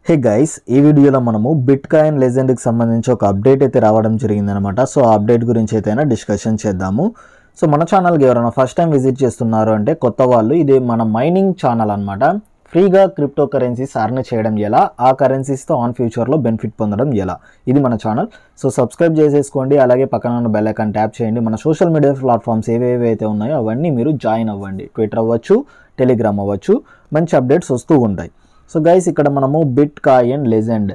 hey guys ఈ వీడియోలో మనము బిట్ కాయిన్ లెజెండ్కి సంబంధించి ఒక అప్డేట్ అయితే రావడం జరిగిందనమాట సో ఆ అప్డేట్ గురించి అయితే డిస్కషన్ చేద్దాము సో మన ఛానల్కి ఎవరైనా ఫస్ట్ టైం విజిట్ చేస్తున్నారు అంటే కొత్త వాళ్ళు ఇది మన మైనింగ్ ఛానల్ అనమాట ఫ్రీగా క్రిప్టో కరెన్సీస్ అర్న్ చేయడం ఎలా ఆ కరెన్సీస్తో ఆన్ ఫ్యూచర్లో బెనిఫిట్ పొందడం ఎలా ఇది మన ఛానల్ సో సబ్స్క్రైబ్ చేసేసుకోండి అలాగే పక్కన ఉన్న బెల్ ఐకాన్ ట్యాప్ చేయండి మన సోషల్ మీడియా ప్లాట్ఫామ్స్ ఏవేవి అయితే ఉన్నాయో అవన్నీ మీరు జాయిన్ అవ్వండి ట్విట్టర్ అవ్వచ్చు టెలిగ్రామ్ అవ్వచ్చు మంచి అప్డేట్స్ వస్తూ ఉంటాయి సో గైస్ ఇక్కడ మనము బిట్ కాయిన్ లెజెండ్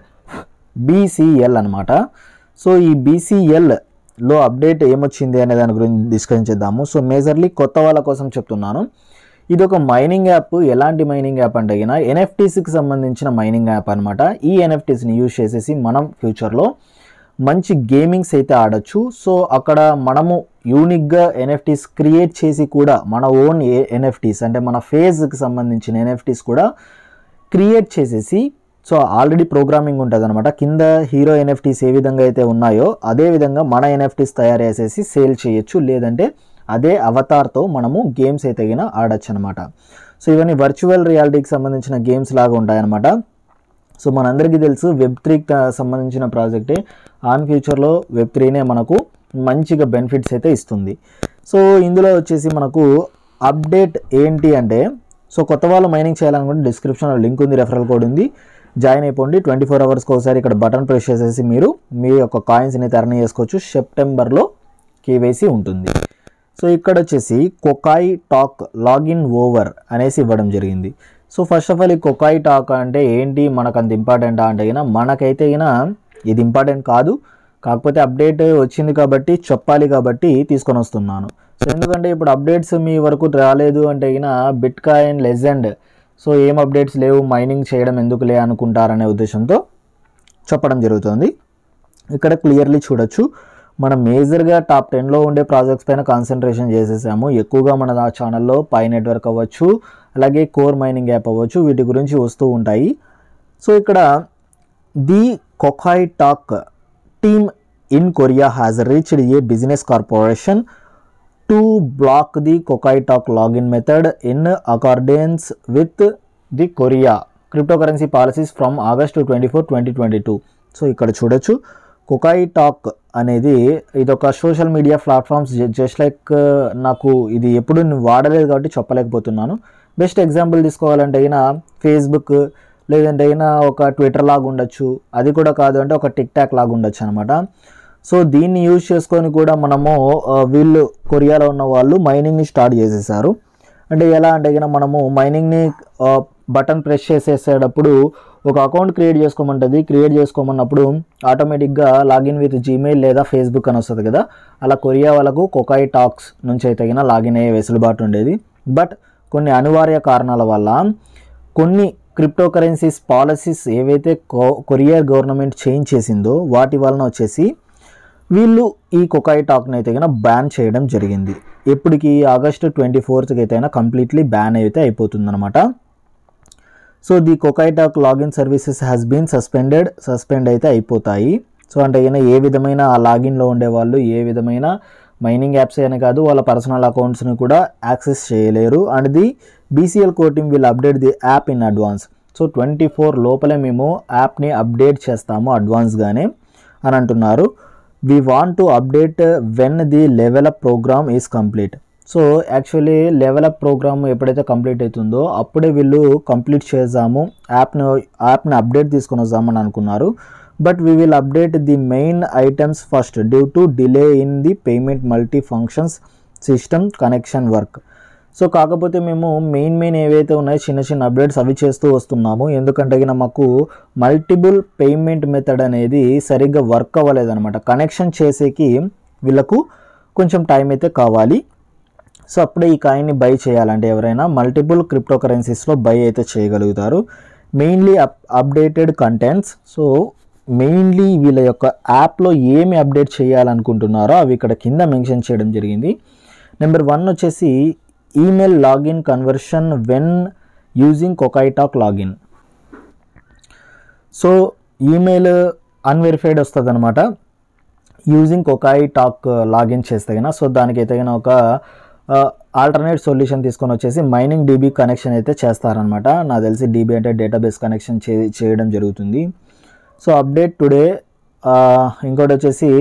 బీసీఎల్ అనమాట సో ఈ బీసీఎల్లో అప్డేట్ ఏమొచ్చింది అనే దాని గురించి డిస్కస్ చేద్దాము సో మేజర్లీ కొత్త వాళ్ళ కోసం చెప్తున్నాను ఇది ఒక మైనింగ్ యాప్ ఎలాంటి మైనింగ్ యాప్ అంటే అయినా ఎన్ఎఫ్టీస్కి సంబంధించిన మైనింగ్ యాప్ అనమాట ఈ ఎన్ఎఫ్టీస్ని యూజ్ చేసేసి మనం ఫ్యూచర్లో మంచి గేమింగ్స్ అయితే ఆడొచ్చు సో అక్కడ మనము యూనిక్గా ఎన్ఎఫ్టీస్ క్రియేట్ చేసి కూడా మన ఓన్ ఎన్ఎఫ్టీస్ అంటే మన ఫేజ్కి సంబంధించిన ఎన్ఎఫ్టీస్ కూడా క్రియేట్ చేసేసి సో ఆల్రెడీ ప్రోగ్రామింగ్ ఉంటుంది అనమాట కింద హీరో ఎన్ఎఫ్టీస్ ఏ విధంగా అయితే ఉన్నాయో అదే విధంగా మన ఎన్ఎఫ్టీస్ తయారు చేసేసి సేల్ చేయొచ్చు లేదంటే అదే అవతార్తో మనము గేమ్స్ అయితే గిన ఆడొచ్చు అనమాట సో ఇవన్నీ వర్చువల్ రియాలిటీకి సంబంధించిన గేమ్స్ లాగా ఉంటాయన్నమాట సో మనందరికీ తెలుసు వెబ్ త్రీకి సంబంధించిన ప్రాజెక్టే ఆన్ ఫ్యూచర్లో వెబ్ త్రీనే మనకు మంచిగా బెనిఫిట్స్ అయితే ఇస్తుంది సో ఇందులో వచ్చేసి మనకు అప్డేట్ ఏంటి అంటే సో కొత్త వాళ్ళు మైనింగ్ చేయాలనుకుంటే డిస్క్రిప్షన్లో లింక్ ఉంది రెఫరల్ కోడ్ ఉంది జాయిన్ అయిపోండి ట్వంటీ ఫోర్ అవర్స్కి ఒకసారి ఇక్కడ బటన్ ప్రెస్ చేసేసి మీరు మీ యొక్క కాయిన్స్ని టర్న్ చేసుకోవచ్చు సెప్టెంబర్లో కేవైసీ ఉంటుంది సో ఇక్కడ వచ్చేసి కొకాయి టాక్ లాగిన్ ఓవర్ అనేసి ఇవ్వడం జరిగింది సో ఫస్ట్ ఆఫ్ ఆల్ ఈ కొకాయి టాక్ అంటే ఏంటి మనకు అంత ఇంపార్టెంట్ అంటే అయినా మనకైతే అయినా ఇది ఇంపార్టెంట్ కాదు కాకపోతే అప్డేట్ వచ్చింది కాబట్టి చెప్పాలి కాబట్టి తీసుకొని వస్తున్నాను సో ఎందుకంటే ఇప్పుడు అప్డేట్స్ మీ వరకు రాలేదు అంటే అయినా బిట్ కాయిన్ లెజెండ్ సో ఏం అప్డేట్స్ లేవు మైనింగ్ చేయడం ఎందుకులే అనుకుంటారనే ఉద్దేశంతో చెప్పడం జరుగుతుంది ఇక్కడ క్లియర్లీ చూడొచ్చు మనం మేజర్గా టాప్ టెన్లో ఉండే ప్రాజెక్ట్స్ పైన కాన్సన్ట్రేషన్ చేసేసాము ఎక్కువగా మన ఆ ఛానల్లో పై నెట్వర్క్ అవ్వచ్చు అలాగే కోర్ మైనింగ్ యాప్ అవ్వచ్చు వీటి గురించి వస్తూ ఉంటాయి సో ఇక్కడ the KakaoTalk team in Korea has reached a business corporation to block the KakaoTalk login method in accordance with the Korea crypto currency policies from August twenty four twenty twenty two so ఇక్కడ చూడొచ్చు KakaoTalk అనేది ఇది ఒక social media platforms just like నాకు ఇది ఎప్పుడు నేను వాడలేదు కాబట్టి చెప్పలేకపోతున్నాను బెస్ట్ ఎగ్జాంపుల్ తీసుకోవాలంటే అయినా ఫేస్బుక్ లేదంటే అయినా ఒక ట్విట్టర్ లాగా ఉండొచ్చు అది కూడా కాదు అంటే ఒక టిక్ టాక్ లాగా ఉండొచ్చు అనమాట సో దీన్ని యూజ్ చేసుకొని కూడా మనము ఆ, వీళ్ళు కొరియాలో ఉన్న వాళ్ళు మైనింగ్ని స్టార్ట్ చేసేసారు అంటే ఎలా అంటే కనుక మనము మైనింగ్ని బటన్ ప్రెస్ చేసేసేటప్పుడు ఒక అకౌంట్ క్రియేట్ చేసుకోమంటుంది క్రియేట్ చేసుకోమన్నప్పుడు ఆటోమేటిక్గా లాగిన్ విత్ జీమెయిల్ లేదా ఫేస్బుక్ అని వస్తుంది కదా అలా కొరియా వాళ్ళకు కొకాయి టాక్స్ నుంచి అయితే గిన లాగిన్ అయ్యే వెసులుబాటు ఉండేది బట్ కొన్ని అనివార్య కారణాల వల్ల కొన్ని క్రిప్టో కరెన్సీస్ పాలసీస్ ఏవైతే కో కొరియా గవర్నమెంట్ చేంజ్ చేసిందో వాటి వలన వచ్చేసి వీళ్ళు ఈ కొకాయి టాక్ని అయితే కనుక బ్యాన్ చేయడం జరిగింది ఎప్పటికి ఆగస్టు ట్వంటీ ఫోర్త్కి అయితే కంప్లీట్లీ బ్యాన్ అయితే అయిపోతుందన్నమాట so the KakaoTalk login services has been suspended suspend అయితే అయిపోతాయి సో అంటే ఈయన ఏ విధమైన ఆ లాగిన్లో ఉండేవాళ్ళు ఏ విధమైన మైనింగ్ యాప్స్ అయినా కాదు వాళ్ళ పర్సనల్ అకౌంట్స్ని కూడా యాక్సెస్ చేయలేరు and the BCL coating will update the app in advance so twenty four లోపలే మేము యాప్ని అప్డేట్ చేస్తాము అడ్వాన్స్గానే అని అంటున్నారు we want to update when the level up program is complete so actually level up program ఎప్పుడైతే complete అవుతుందో అప్పుడే వీళ్ళు కంప్లీట్ చేద్దాము యాప్ను యాప్ని అప్డేట్ తీసుకొని వద్దామని అనుకున్నారు but we will update the main items first due to delay in the payment multi functions system connection work so కాకపోతే మేము మెయిన్ మెయిన్ ఏవైతే ఉన్నాయో చిన్న చిన్న అప్డేట్స్ అవి చేస్తూ వస్తున్నాము ఎందుకంటే గిన మాకు మల్టిపుల్ పేమెంట్ మెథడ్ అనేది సరిగ్గా వర్క్ అవ్వలేదన్నమాట కనెక్షన్ చేసేకి వీళ్ళకు కొంచెం టైం అయితే కావాలి సో అప్పుడే ఈ కాయిన్ని బై చేయాలంటే ఎవరైనా మల్టిపుల్ క్రిప్టో కరెన్సీస్లో బై అయితే చేయగలుగుతారు mainly up updated contents so mainly వీళ్ళ యొక్క యాప్లో ఏమి అప్డేట్ చేయాలనుకుంటున్నారో అవి ఇక్కడ కింద మెన్షన్ చేయడం జరిగింది నెంబర్ వన్ వచ్చేసి email login conversion when using KakaoTalk login so email unverified వస్తుంది అనమాట యూజింగ్ కొకాయి టాక్ లాగిన్ చేస్తే కనుక సో దానికి అయితే కనుక ఒక ఆల్టర్నేట్ సొల్యూషన్ తీసుకొని వచ్చేసి మైనింగ్ డీబీ కనెక్షన్ అయితే చేస్తారనమాట నాకు తెలిసి డీబీ అంటే డేటాబేస్ కనెక్షన్ చే చేయడం జరుగుతుంది సో అప్డేట్ టుడే ఇంకోటి వచ్చేసి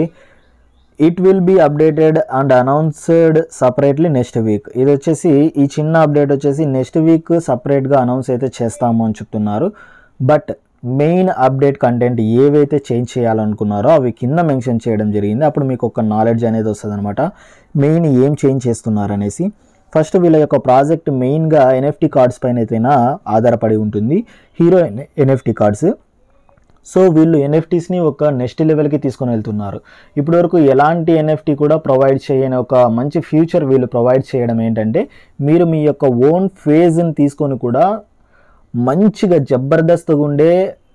it will be updated and announced separately next week ఇది వచ్చేసి ఈ చిన్న అప్డేట్ వచ్చేసి నెక్స్ట్ వీక్ సపరేట్గా అనౌన్స్ అయితే చేస్తాము అని చెప్తున్నారు బట్ మెయిన్ అప్డేట్ కంటెంట్ ఏవైతే చేంజ్ చేయాలనుకున్నారో అవి కింద మెన్షన్ చేయడం జరిగింది అప్పుడు మీకు ఒక నాలెడ్జ్ అనేది వస్తుంది అనమాట మెయిన్ ఏం చేంజ్ చేస్తున్నారు అనేసి ఫస్ట్ వీళ్ళ యొక్క ప్రాజెక్ట్ మెయిన్గా ఎన్ఎఫ్టీ కార్డ్స్ పైన అయితేనా ఆధారపడి ఉంటుంది హీరో ఎన్ఎఫ్టీ కార్డ్స్ సో వీళ్ళు ఎన్ఎఫ్టీస్ని ఒక నెక్స్ట్ లెవెల్కి తీసుకొని వెళ్తున్నారు ఇప్పటివరకు ఎలాంటి ఎన్ఎఫ్టీ కూడా ప్రొవైడ్ చేయని ఒక మంచి ఫ్యూచర్ వీళ్ళు ప్రొవైడ్ చేయడం ఏంటంటే మీరు మీ యొక్క ఓన్ ఫేజ్ని తీసుకొని కూడా మంచిగా జబర్దస్త్గా ఉండే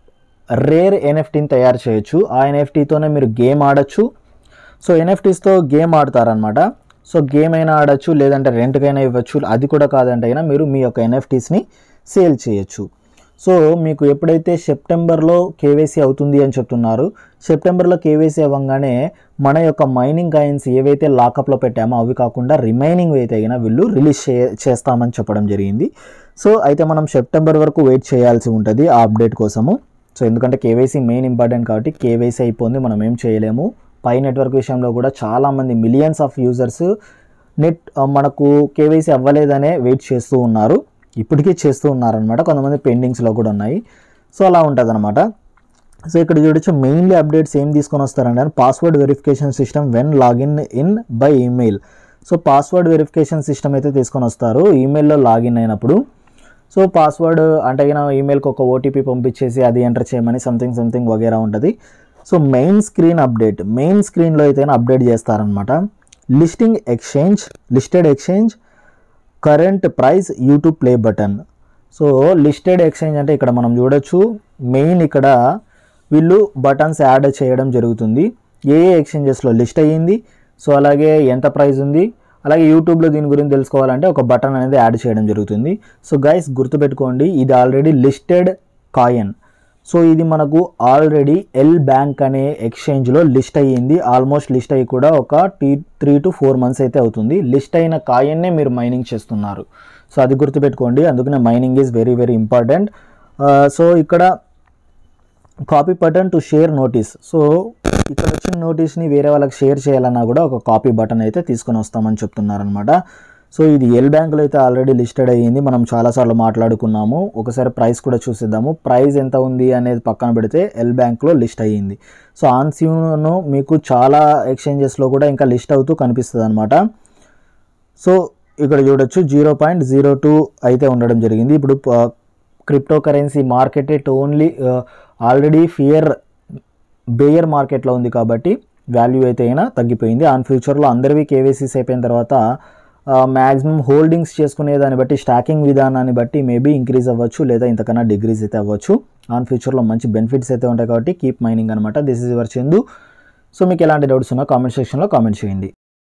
రేర్ ఎన్ఎఫ్టీని తయారు చేయొచ్చు ఆ ఎన్ఎఫ్టీతోనే మీరు గేమ్ ఆడొచ్చు సో ఎన్ఎఫ్టీస్తో గేమ్ ఆడతారనమాట సో గేమ్ అయినా ఆడొచ్చు లేదంటే రెంట్కైనా ఇవ్వచ్చు అది కూడా కాదంటే అయినా మీరు మీ యొక్క ఎన్ఎఫ్టీస్ని సేల్ చేయొచ్చు సో మీకు ఎప్పుడైతే సెప్టెంబర్లో కేవైసీ అవుతుంది అని చెప్తున్నారు సెప్టెంబర్లో కేవైసీ అవ్వగానే మన యొక్క మైనింగ్ కాయిన్స్ ఏవైతే లాకప్లో పెట్టామో అవి కాకుండా రిమైనింగ్ అయితే అయినా వీళ్ళు రిలీజ్ చే చేస్తామని చెప్పడం జరిగింది సో అయితే మనం సెప్టెంబర్ వరకు వెయిట్ చేయాల్సి ఉంటుంది ఆ అప్డేట్ కోసము సో ఎందుకంటే కేవైసీ మెయిన్ ఇంపార్టెంట్ కాబట్టి కేవైసీ అయిపోయింది మనం ఏం చేయలేము పై నెట్వర్క్ విషయంలో కూడా చాలామంది మిలియన్స్ ఆఫ్ యూజర్స్ నెట్ మనకు కేవైసీ అవ్వలేదనే వెయిట్ చేస్తూ ఉన్నారు ఇప్పటికీ చేస్తూ ఉన్నారనమాట కొంతమంది పెండింగ్స్లో కూడా ఉన్నాయి సో అలా ఉంటుంది అనమాట సో ఇక్కడ చూడొచ్చు మెయిన్లీ అప్డేట్స్ ఏం తీసుకొని వస్తారంటే password verification system when login in by email so password verification system అయితే తీసుకొని వస్తారు ఈమెయిల్లో లాగిన్ అయినప్పుడు సో పాస్వర్డ్ అంటే అయినా ఈమెయిల్కి ఒక ఓటీపీ పంపించేసి అది ఎంటర్ చేయమని సంథింగ్ సంథింగ్ వగేరా ఉంటుంది so main screen update main స్క్రీన్లో అయితే అప్డేట్ చేస్తారనమాట listing exchange listed exchange current price YouTube play button so listed exchange అంటే ఇక్కడ మనం చూడొచ్చు మెయిన్ ఇక్కడ వీళ్ళు బటన్స్ యాడ్ చేయడం జరుగుతుంది ఏ ఏ ఎక్స్చేంజెస్లో లిస్ట్ అయ్యింది సో అలాగే ఎంత ప్రైస్ ఉంది అలాగే యూట్యూబ్లో దీని గురించి తెలుసుకోవాలంటే ఒక బటన్ అనేది యాడ్ చేయడం జరుగుతుంది సో గైస్ గుర్తుపెట్టుకోండి ఇది ఆల్రెడీ లిస్టెడ్ కాయిన్ సో ఇది మనకు ఆల్రెడీ ఎల్ బ్యాంక్ అనే ఎక్స్చేంజ్లో లిస్ట్ అయ్యింది ఆల్మోస్ట్ లిస్ట్ అయ్యి కూడా ఒక టీ త్రీ టు ఫోర్ మంత్స్ అయితే అవుతుంది లిస్ట్ అయిన కాయన్నే మీరు మైనింగ్ చేస్తున్నారు సో అది గుర్తుపెట్టుకోండి అందుకనే mining is very very important so ఇక్కడ copy button to share notice so ఇక్కడ వచ్చిన నోటీస్ని వేరే వాళ్ళకి షేర్ చేయాలన్నా కూడా ఒక కాపీ బటన్ అయితే తీసుకొని వస్తామని చెప్తున్నారనమాట సో ఇది ఎల్ బ్యాంకులో అయితే ఆల్రెడీ లిస్టెడ్ అయ్యింది మనం చాలాసార్లు మాట్లాడుకున్నాము ఒకసారి ప్రైస్ కూడా చూసిద్దాము ప్రైస్ ఎంత ఉంది అనేది పక్కన పెడితే ఎల్ బ్యాంక్లో లిస్ట్ అయ్యింది సో ఆన్సీను మీకు చాలా ఎక్స్చేంజెస్లో కూడా ఇంకా లిస్ట్ అవుతూ కనిపిస్తుంది అనమాట సో ఇక్కడ చూడొచ్చు జీరో పాయింట్ జీరో టూ అయితే ఉండడం జరిగింది ఇప్పుడు crypto currency market it only already fear bear మార్కెట్లో ఉంది కాబట్టి వాల్యూ అయితే అయినా తగ్గిపోయింది ఆన్ ఫ్యూచర్లో అందరివి కేవైసీస్ అయిపోయిన తర్వాత మ్యాక్సిమం హోల్డింగ్స్ చేసుకునే దాన్ని బట్టి స్టాకింగ్ విధానాన్ని బట్టి మేబీ ఇంక్రీజ్ అవ్వచ్చు లేదా ఇంతకన్నా డిగ్రీస్ అయితే అవ్వచ్చు ఆన్ ఫ్యూచర్లో మంచి బెనిఫిట్స్ అయితే ఉంటాయి కాబట్టి కీప్ మైనింగ్ అనమాట this is your Chandu so మీకు ఎలాంటి డౌట్స్ ఉన్నా కామెంట్ సెక్షన్లో కామెంట్ చేయండి